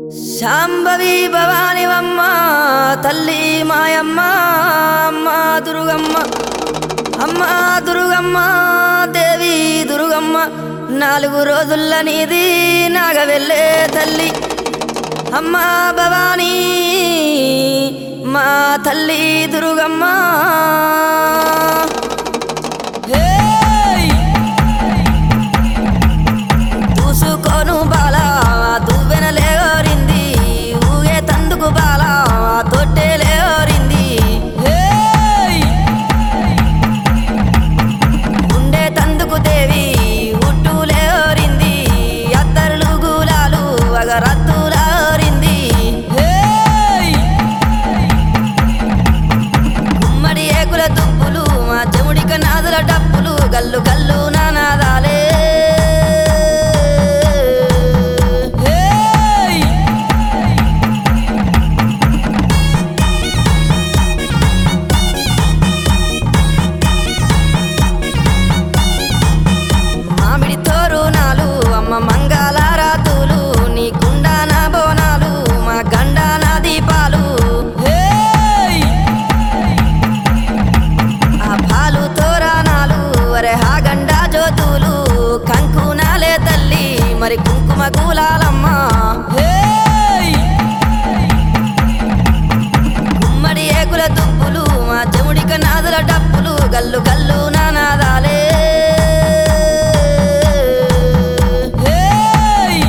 శాంభవి భవానివమ్మ తల్లి మాయమ్మ అమ్మ దుర్గమ్మ అమ్మ దుర్గమ్మ దేవి దుర్గమ్మ నాలుగు రోజుల నీది నాగవెళ్ళే తల్లి అమ్మ భవానీ మా తల్లి దుర్గమ్మ హేయ్! దూసుకోను బాల దువ్వెన లేవరింది ఊగే తందుకు బాల తొట్టె లేవరింది హేయ్! ఉండే తందుకు దేవి ఉట్టు లేవరింది అత్తరులు గులాలు అగరత్తులారింది హేయ్! గుమ్మడి ఏకుల దుప్పులు మా చెముడిక నాదుల డప్పులు గల్లు గల్లు నానాదాలే హేయ్! మామిడి తోరునాలు అమ్మ మంగళారాతులు నీ కుండాన బోనాలు మా గండాన దీపాలు హేయ్! ఆ పాలు తోరణాలు అరే హా గండా జ్యోతులు కంకునాలే తల్లి మరి కుంకుమ కూలాలమ్మ హేయ్! గుమ్మడి ఏకుల దుప్పులు మా చెముడిక నాదుల డప్పులు గల్లు గల్లు నానాదాలే హేయ్!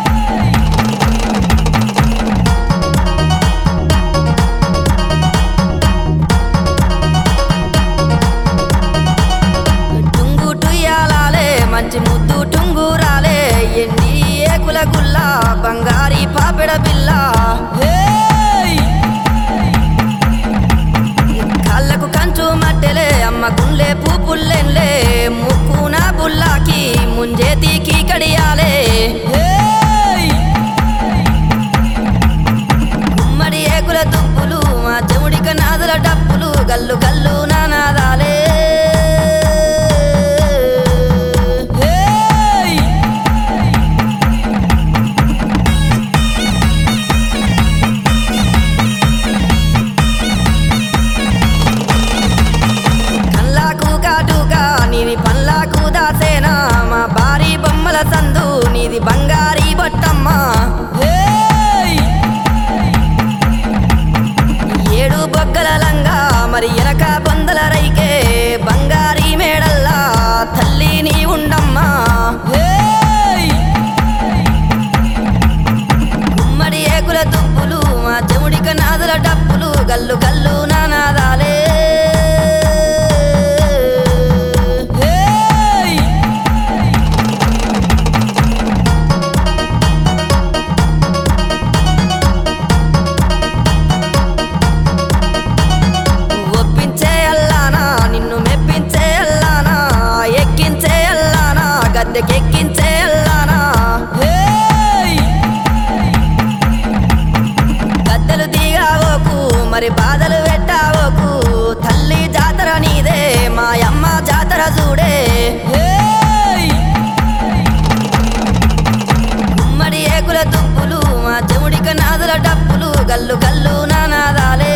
టుంగు టుయ్యాలాలే మంచి ముద్దు టుంగురాలే ఎండి ఏకుల గుల్ల బంగారి పాపెడ బిల్ల హేయ్! కళ్ళకు కంచు మట్టెలే అమ్మ గుండె పూపుల్లెన్లే ముక్కున బుల్లాకి ముంజేతికి కడియాలే హేయ్! గుమ్మడి ఏకుల దుప్పులు మా చెముడిక నాదుల డప్పులు గల్లు గల్లు నానాదాలే హేయ్! కళ్ళకు కాటుగా నీది పళ్ళకు దాసేనా మా భారీ బొమ్మల సందు నీది బంగారీ బొట్టమ్మ హేయ్! ఏడు బొగ్గల లంగా మరి ఎనక బొందల రైకే బంగారీ మేడల్లా తల్లి నీ ఉండమ్మా హేయ్! గుమ్మడి ఏకుల దుప్పులు మా చెముడిక నాదుల డప్పులు గల్లు గల్లు నానాదాలే హేయ్! ఒప్పించే అల్లానా నిన్ను మెప్పించే అల్లానా ఎక్కించే అల్లానా గద్దెకెక్కించే అల్లానా హేయ్! గద్దెలు దిగావోకు మరి బాధలు పెట్టావోకు తల్లి జాతర నీదే మా అమ్మ జాతర చూడే హేయ్! గుమ్మడి ఏకుల దుప్పులు మా చెముడిక నాదుల డప్పులు గల్లు గల్లు నానాదాలే